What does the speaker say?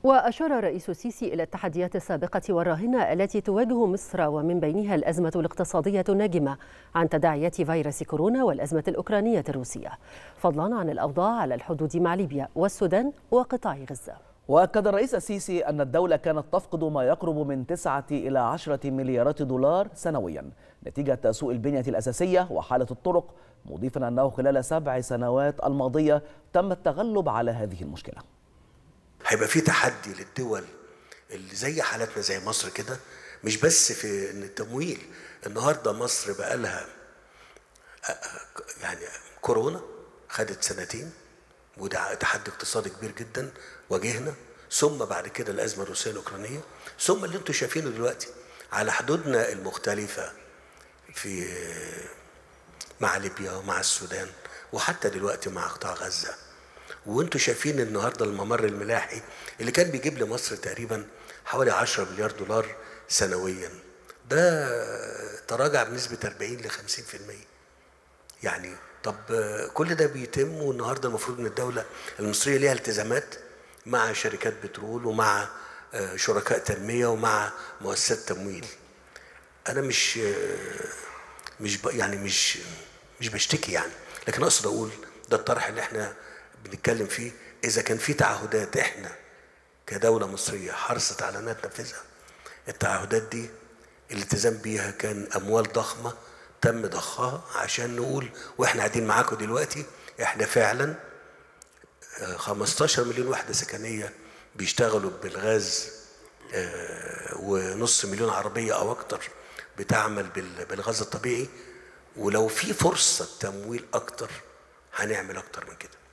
وأشار الرئيس السيسي إلى التحديات السابقة والراهنة التي تواجه مصر ومن بينها الأزمة الاقتصادية الناجمة عن تداعيات فيروس كورونا والأزمة الأوكرانية الروسية فضلا عن الأوضاع على الحدود مع ليبيا والسودان وقطاع غزة وأكد الرئيس السيسي أن الدولة كانت تفقد ما يقرب من 9 إلى 10 مليارات دولار سنويا نتيجة سوء البنية الأساسية وحالة الطرق مضيفا أنه خلال سبع سنوات الماضية تم التغلب على هذه المشكلة هيبقى في تحدي للدول اللي زي حالتنا زي مصر كده مش بس في ان التمويل النهارده مصر بقى لها يعني كورونا خدت سنتين وده تحدي اقتصادي كبير جدا واجهنا ثم بعد كده الازمه الروسيه الاوكرانيه ثم اللي انتم شايفينه دلوقتي على حدودنا المختلفه في مع ليبيا ومع السودان وحتى دلوقتي مع قطاع غزه وانتم شايفين النهارده الممر الملاحي اللي كان بيجيب لمصر تقريبا حوالي 10 مليار دولار سنويا ده تراجع بنسبه 40 ل 50% يعني طب كل ده بيتم والنهارده المفروض ان الدوله المصريه ليها التزامات مع شركات بترول ومع شركاء تنميه ومع مؤسسات تمويل انا مش مش يعني مش مش بشتكي يعني لكن اقصد اقول ده الطرح اللي احنا بنتكلم فيه اذا كان في تعهدات احنا كدوله مصريه حرصت على انها تنفذها التعهدات دي الالتزام بيها كان اموال ضخمه تم ضخها عشان نقول واحنا قاعدين معاكم دلوقتي احنا فعلا 15 مليون وحده سكنيه بيشتغلوا بالغاز ونص مليون عربيه او اكتر بتعمل بالغاز الطبيعي ولو في فرصه تمويل اكتر هنعمل اكتر من كده